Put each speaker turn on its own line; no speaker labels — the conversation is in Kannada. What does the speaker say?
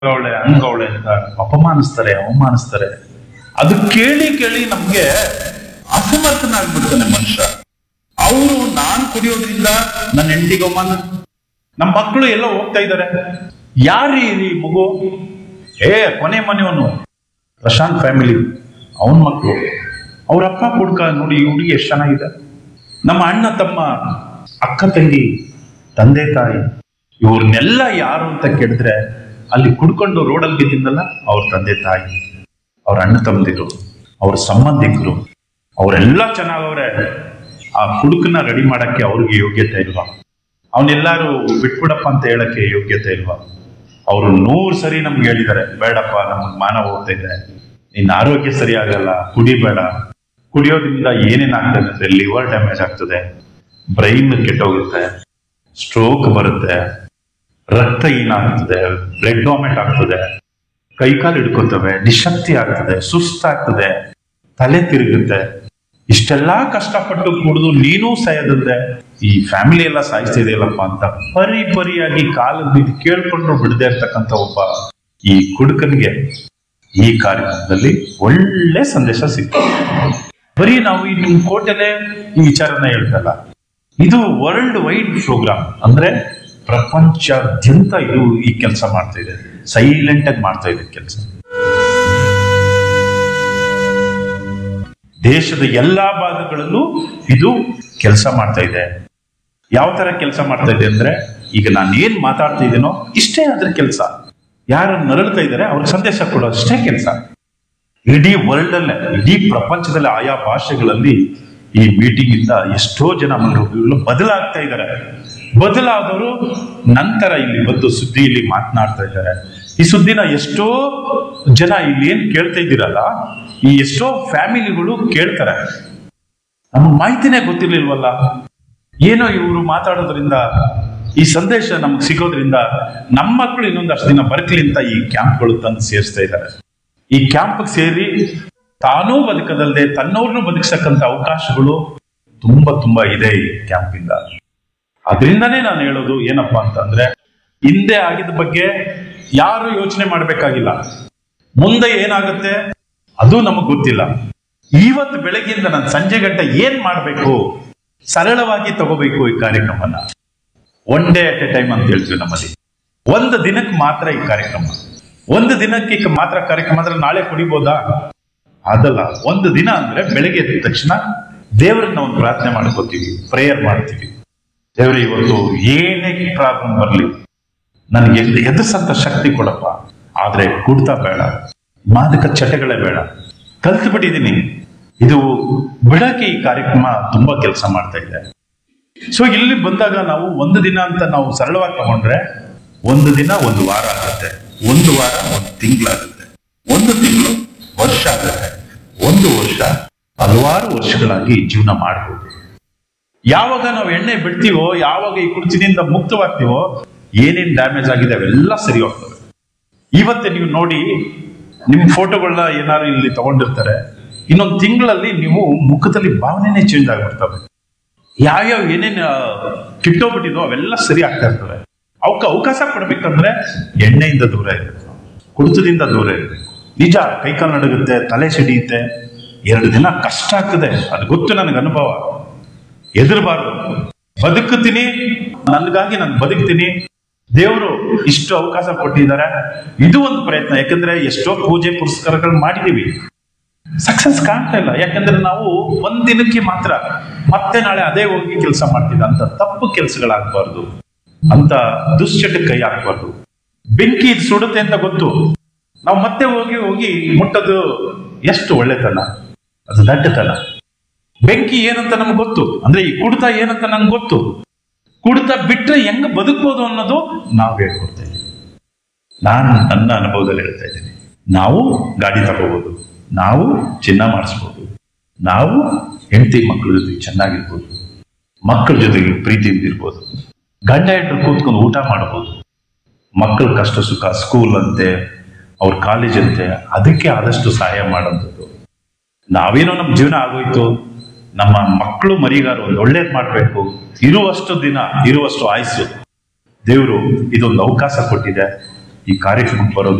ಅವಳೆ ಹಂಗವಳೆ ಅಂತ ಅಪಮಾನಿಸ್ತಾರೆ ಅವಮಾನಿಸ್ತಾರೆ ಅದು ಕೇಳಿ ಕೇಳಿ ನಮ್ಗೆ ಅಸಮರ್ಥನಾಗ್ಬಿಡ್ತಾನೆ ಮನುಷ್ಯ ಅವರು ನಾನ್ ಕುಡಿಯೋದ್ರಿಂದ ನನ್ನ ಹೆಂಡತಿಗೆ ಅವಮಾನ ನಮ್ಮ ಮಕ್ಕಳು ಎಲ್ಲ ಹೋಗ್ತಾ ಇದ್ದಾರೆ ಯಾರೀ ಈ ಮಗು ಏ ಕೊನೆ ಮನೆಯವನು ಪ್ರಶಾಂತ್ ಫ್ಯಾಮಿಲಿ ಅವನ ಮಕ್ಕಳು ಅವ್ರ ಅಪ್ಪ ಕುಡ್ಕ ನೋಡಿ ಈ ಹುಡುಗಿ ಎಷ್ಟು ಚೆನ್ನಾಗಿದೆ ನಮ್ಮ ಅಣ್ಣ ತಮ್ಮ ಅಕ್ಕ ತಂಗಿ ತಂದೆ ತಾಯಿ ಇವ್ರನ್ನೆಲ್ಲ ಯಾರು ಅಂತ ಕೇಳಿದ್ರೆ ಅಲ್ಲಿ ಕುಡ್ಕೊಂಡು ರೋಡಲ್ಲಿ ಬಿದ್ದಿದ್ದಲ್ಲ ಅವ್ರ ತಂದೆ ತಾಯಿ ಅವ್ರ ಅಣ್ಣ ತಮ್ಮದಿರು ಅವ್ರ ಸಂಬಂಧಿಕರು ಅವರೆಲ್ಲ ಚೆನ್ನಾಗವ್ರೆ ಆ ಕುಡುಕನ್ನ ರೆಡಿ ಮಾಡಕ್ಕೆ ಅವ್ರಿಗೆ ಯೋಗ್ಯತೆ ಇಲ್ವಾ ಅವನ್ನೆಲ್ಲಾರು ಬಿಟ್ಬಿಡಪ್ಪ ಅಂತ ಹೇಳಕ್ಕೆ ಯೋಗ್ಯತೆ ಇಲ್ವಾ ಅವರು ನೂರು ಸರಿ ನಮ್ಗೆ ಹೇಳಿದ್ದಾರೆ ಬೇಡಪ್ಪ ನಮಗ್ ಮಾನ ಹೋಗ್ತಾ ಇದೆ ನಿನ್ನ ಆರೋಗ್ಯ ಸರಿ ಆಗಲ್ಲ ಕುಡಿಬೇಡ ಕುಡಿಯೋದ್ರಿಂದ ಏನೇನ್ ಆಗ್ತದೆ ಅಂದ್ರೆ ಲಿವರ್ ಡ್ಯಾಮೇಜ್ ಆಗ್ತದೆ ಬ್ರೈನ್ ಕೆಟ್ಟೋಗುತ್ತೆ ಸ್ಟ್ರೋಕ್ ಬರುತ್ತೆ ರಕ್ತಹೀನ ಆಗ್ತದೆ ಬ್ಲಡ್ ವಾಮಿಟ್ ಆಗ್ತದೆ ಕೈಕಾಲು ಹಿಡ್ಕೊತವೆ ನಿಶಕ್ತಿ ಆಗ್ತದೆ ಸುಸ್ತಾಗ್ತದೆ ತಲೆ ತಿರುಗುತ್ತೆ ಇಷ್ಟೆಲ್ಲಾ ಕಷ್ಟಪಟ್ಟು ಕುಡಿದು ನೀನೂ ಸಾಯೋದಂದ್ರೆ ಈ ಫ್ಯಾಮಿಲಿ ಎಲ್ಲ ಸಾಯಿಸ್ತಾ ಇದೆಯಲ್ಲಪ್ಪ ಅಂತ ಪರಿ ಪರಿಯಾಗಿ ಕಾಲು ಬಿದ್ದು ಕೇಳ್ಕೊಂಡ್ರು ಬಿಡದೆ ಇರ್ತಕ್ಕಂಥ ಒಬ್ಬ ಈ ಕುಡುಕನಿಗೆ ಈ ಕಾರ್ಯಕ್ರಮದಲ್ಲಿ ಒಳ್ಳೆ ಸಂದೇಶ ಸಿಕ್ತು ಬರೀ ನಾವು ಈ ನಿಮ್ ಕೋಟೆಲೆ ಈ ವಿಚಾರನ ಹೇಳ್ತಲ್ಲ ಇದು ವರ್ಲ್ಡ್ ವೈಡ್ ಪ್ರೋಗ್ರಾಮ್ ಅಂದ್ರೆ ಪ್ರಪಂಚಾದ್ಯಂತ ಇದು ಈ ಕೆಲಸ ಮಾಡ್ತಾ ಇದೆ ಸೈಲೆಂಟ್ ಆಗಿ ಮಾಡ್ತಾ ಇದೆ ಕೆಲಸ ದೇಶದ ಎಲ್ಲಾ ಭಾಗಗಳಲ್ಲೂ ಇದು ಕೆಲಸ ಮಾಡ್ತಾ ಇದೆ ಯಾವ ತರ ಕೆಲಸ ಮಾಡ್ತಾ ಇದೆ ಅಂದ್ರೆ ಈಗ ನಾನು ಏನ್ ಮಾತಾಡ್ತಾ ಇದ್ದೀನೋ ಇಷ್ಟೇ ಅದ್ರ ಕೆಲಸ ಯಾರು ನರಳ್ತಾ ಇದ್ದಾರೆ ಅವ್ರಿಗೆ ಸಂದೇಶ ಕೊಡೋ ಅಷ್ಟೇ ಕೆಲಸ ಇಡೀ ವರ್ಲ್ಡ್ ಅಲ್ಲೇ ಇಡೀ ಪ್ರಪಂಚದಲ್ಲಿ ಆಯಾ ಭಾಷೆಗಳಲ್ಲಿ ಈ ಮೀಟಿಂಗ್ ಇಂದ ಎಷ್ಟೋ ಜನ ಮನೋರೋಗಿಗಳು ಬದಲಾಗ್ತಾ ಇದ್ದಾರೆ ಬದಲಾದವರು ನಂತರ ಇಲ್ಲಿ ಬಂದು ಸುದ್ದಿಯಲ್ಲಿ ಮಾತನಾಡ್ತಾ ಇದ್ದಾರೆ ಈ ಸುದ್ದಿನ ಎಷ್ಟೋ ಜನ ಇಲ್ಲಿ ಏನ್ ಕೇಳ್ತಾ ಇದ್ದೀರಲ್ಲ ಈ ಎಷ್ಟೋ ಫ್ಯಾಮಿಲಿಗಳು ಕೇಳ್ತಾರೆ ನಮಗೆ ಮಾಹಿತಿನೇ ಗೊತ್ತಿರ್ಲಿಲ್ವಲ್ಲ ಏನೋ ಇವರು ಮಾತಾಡೋದ್ರಿಂದ ಈ ಸಂದೇಶ ನಮ್ಗೆ ಸಿಗೋದ್ರಿಂದ ನಮ್ಮ ಮಕ್ಕಳು ಇನ್ನೊಂದಷ್ಟು ದಿನ ಬರ್ಕಲಿ ಅಂತ ಈ ಕ್ಯಾಂಪ್ಗಳು ತಂದು ಸೇರಿಸ್ತಾ ಇದ್ದಾರೆ ಈ ಕ್ಯಾಂಪ್ ಸೇರಿ ತಾನೂ ಬದುಕದಲ್ಲದೆ ತನ್ನವ್ರನ್ನೂ ಬದುಕಿಸಕ್ಕಂತ ಅವಕಾಶಗಳು ತುಂಬಾ ತುಂಬಾ ಇದೆ ಈ ಕ್ಯಾಂಪ್ ಇಂದ ಅದರಿಂದನೇ ನಾನು ಹೇಳೋದು ಏನಪ್ಪಾ ಅಂತಂದ್ರೆ ಹಿಂದೆ ಆಗಿದ ಬಗ್ಗೆ ಯಾರು ಯೋಚನೆ ಮಾಡ್ಬೇಕಾಗಿಲ್ಲ ಮುಂದೆ ಏನಾಗುತ್ತೆ ಅದು ನಮಗ್ ಗೊತ್ತಿಲ್ಲ ಇವತ್ತು ಬೆಳಗ್ಗೆಯಿಂದ ನಾನು ಸಂಜೆ ಗಂಟೆ ಏನ್ ಮಾಡ್ಬೇಕು ಸರಳವಾಗಿ ತಗೋಬೇಕು ಈ ಕಾರ್ಯಕ್ರಮನ one day at a time ಅಂತ ಹೇಳ್ತೀವಿ ನಮ್ಮಲ್ಲಿ ಒಂದು ದಿನಕ್ಕೆ ಮಾತ್ರ ಈ ಕಾರ್ಯಕ್ರಮ ಒಂದು ದಿನಕ್ಕೆ ಈಗ ಮಾತ್ರ ಕಾರ್ಯಕ್ರಮ ಅಂದ್ರೆ ನಾಳೆ ಕುಡಿಬೋದಾ ಅದಲ್ಲ ಒಂದು ದಿನ ಅಂದ್ರೆ ಬೆಳಗ್ಗೆ ಎದ್ದ ತಕ್ಷಣ ದೇವರನ್ನ ಒಂದು ಪ್ರಾರ್ಥನೆ ಮಾಡ್ಕೋತೀವಿ ಪ್ರೇಯರ್ ಮಾಡ್ತೀವಿ ದೇವ್ರೆ ಇವತ್ತು ಏನೇ ಪ್ರಾಬ್ಲಮ್ ಬರಲಿ ನನಗೆ ಎದ್- ಎದುರ್ಸಂತ ಶಕ್ತಿ ಕೊಡಪ್ಪ ಆದ್ರೆ ಕುಡ್ತಾ ಬೇಡ ಮಾದಕ ಚಟಗಳೇ ಬೇಡ ಕಲ್ತು ಬಿಟ್ಟಿದ್ದೀನಿ ಇದು ಬಿಡಕ್ಕೆ ಈ ಕಾರ್ಯಕ್ರಮ ತುಂಬಾ ಕೆಲಸ ಮಾಡ್ತಾ ಇದೆ ಸೊ ಇಲ್ಲಿ ಬಂದಾಗ ನಾವು ಒಂದು ದಿನ ಅಂತ ನಾವು ಸರಳವಾಗಿ ತಗೊಂಡ್ರೆ ಒಂದು ದಿನ ಒಂದು ವಾರ ಆಗುತ್ತೆ ಒಂದು ವಾರ ಒಂದು ತಿಂಗಳಾಗುತ್ತೆ ಒಂದು ತಿಂಗಳು ವರ್ಷ ಆಗುತ್ತೆ ಒಂದು ವರ್ಷ ಹಲವಾರು ವರ್ಷಗಳಾಗಿ ಜೀವನ ಮಾಡಬಹುದು ಯಾವಾಗ ನಾವು ಎಣ್ಣೆ ಬಿಡ್ತೀವೋ ಯಾವಾಗ ಈ ಕುರ್ಚಿನಿಂದ ಮುಕ್ತವಾಗ್ತೀವೋ ಏನೇನ್ ಡ್ಯಾಮೇಜ್ ಆಗಿದೆ ಅವೆಲ್ಲ ಸರಿ ಹೋಗ್ತವೆ ಇವತ್ತೇ ನೀವು ನೋಡಿ ನಿಮ್ ಫೋಟೋಗಳನ್ನ ಏನಾದ್ರು ಇಲ್ಲಿ ತಗೊಂಡಿರ್ತಾರೆ ಇನ್ನೊಂದು ತಿಂಗಳಲ್ಲಿ ನೀವು ಮುಖದಲ್ಲಿ ಭಾವನೆನೇ ಚೇಂಜ್ ಆಗ್ಬಿಡ್ತವೆ ಯಾವ್ಯಾವ ಏನೇನು ಕಿಟ್ಟೋಗ್ಬಿಟ್ಟಿದೋ ಅವೆಲ್ಲ ಸರಿ ಆಗ್ತಾ ಇರ್ತವೆ ಅವಕ್ಕೆ ಅವಕಾಶ ಕೊಡ್ಬೇಕಂದ್ರೆ ಎಣ್ಣೆಯಿಂದ ದೂರ ಇರಬೇಕು ಕುಡಿತದಿಂದ ದೂರ ಇರಬೇಕು ನಿಜ ಕೈಕಾಲು ನಡುಗುತ್ತೆ ತಲೆ ಸಿಡಿಯುತ್ತೆ ಎರಡು ದಿನ ಕಷ್ಟ ಆಗ್ತದೆ ಅದು ಗೊತ್ತು ನನಗೆ ಅನುಭವ ಎದುರಬಾರ್ದು ಬದುಕುತ್ತೀನಿ ನನ್ಗಾಗಿ ನಾನು ಬದುಕ್ತೀನಿ ದೇವರು ಇಷ್ಟು ಅವಕಾಶ ಕೊಟ್ಟಿದ್ದಾರೆ ಇದು ಒಂದು ಪ್ರಯತ್ನ ಯಾಕಂದ್ರೆ ಎಷ್ಟೋ ಪೂಜೆ ಪುರಸ್ಕಾರಗಳು ಮಾಡಿದೀವಿ ಸಕ್ಸಸ್ ಕಾಣ್ತಾ ಇಲ್ಲ ಯಾಕಂದ್ರೆ ನಾವು ಒಂದ್ ದಿನಕ್ಕೆ ಮಾತ್ರ ಮತ್ತೆ ನಾಳೆ ಅದೇ ಹೋಗಿ ಕೆಲಸ ಮಾಡ್ತಿದ್ದ ಅಂತ ತಪ್ಪು ಕೆಲಸಗಳಾಗಬಾರ್ದು ಅಂತ ದುಶ್ಚಟಕ್ಕೆ ಕೈ ಹಾಕ್ಬಾರ್ದು ಬೆಂಕಿ ಇದು ಸುಡುತ್ತೆ ಅಂತ ಗೊತ್ತು ನಾವು ಮತ್ತೆ ಹೋಗಿ ಹೋಗಿ ಮುಟ್ಟೋದು ಎಷ್ಟು ಒಳ್ಳೆತನ ಅದು ದಡ್ಡತನ ಬೆಂಕಿ ಏನಂತ ನಮ್ಗೆ ಗೊತ್ತು ಅಂದ್ರೆ ಈ ಕುಡಿತ ಏನಂತ ನಂಗೆ ಗೊತ್ತು ಕುಡಿತ ಬಿಟ್ರೆ ಹೆಂಗ್ ಬದುಕ್ಬೋದು ಅನ್ನೋದು ನಾವು ಹೇಳ್ಕೊಡ್ತಾ ಇದ್ದೀವಿ ನಾನು ನನ್ನ ಅನುಭವದಲ್ಲಿ ಹೇಳ್ತಾ ಇದ್ದೀನಿ ನಾವು ಗಾಡಿ ತಗೋಬಹುದು ನಾವು ಚಿನ್ನ ಮಾಡಿಸ್ಬೋದು ನಾವು ಹೆಂಡತಿ ಮಕ್ಕಳ ಜೊತೆ ಚೆನ್ನಾಗಿರ್ಬೋದು ಮಕ್ಕಳ ಜೊತೆಗೆ ಪ್ರೀತಿಯಿಂದ ಇರ್ಬೋದು ಗಂಡ ಹೆಂಡರು ಕೂತ್ಕೊಂಡು ಊಟ ಮಾಡ್ಬೋದು ಮಕ್ಕಳ ಕಷ್ಟ ಸುಖ ಸ್ಕೂಲ್ ಅಂತೆ ಅವ್ರ ಕಾಲೇಜ್ ಅಂತೆ ಅದಕ್ಕೆ ಆದಷ್ಟು ಸಹಾಯ ಮಾಡೋಂಥದ್ದು ನಾವೇನೋ ನಮ್ಮ ಜೀವನ ಆಗೋಯ್ತು ನಮ್ಮ ಮಕ್ಕಳು ಮರಿಗಾರು ಒಂದು ಒಳ್ಳೇದ್ ಮಾಡ್ಬೇಕು ಇರುವಷ್ಟು ದಿನ ಇರುವಷ್ಟು ಆಯುಸ್ಸು ದೇವರು ಇದೊಂದು ಅವಕಾಶ ಕೊಟ್ಟಿದೆ ಈ ಕಾರ್ಯಕ್ರಮಕ್ಕೆ ಬರೋದು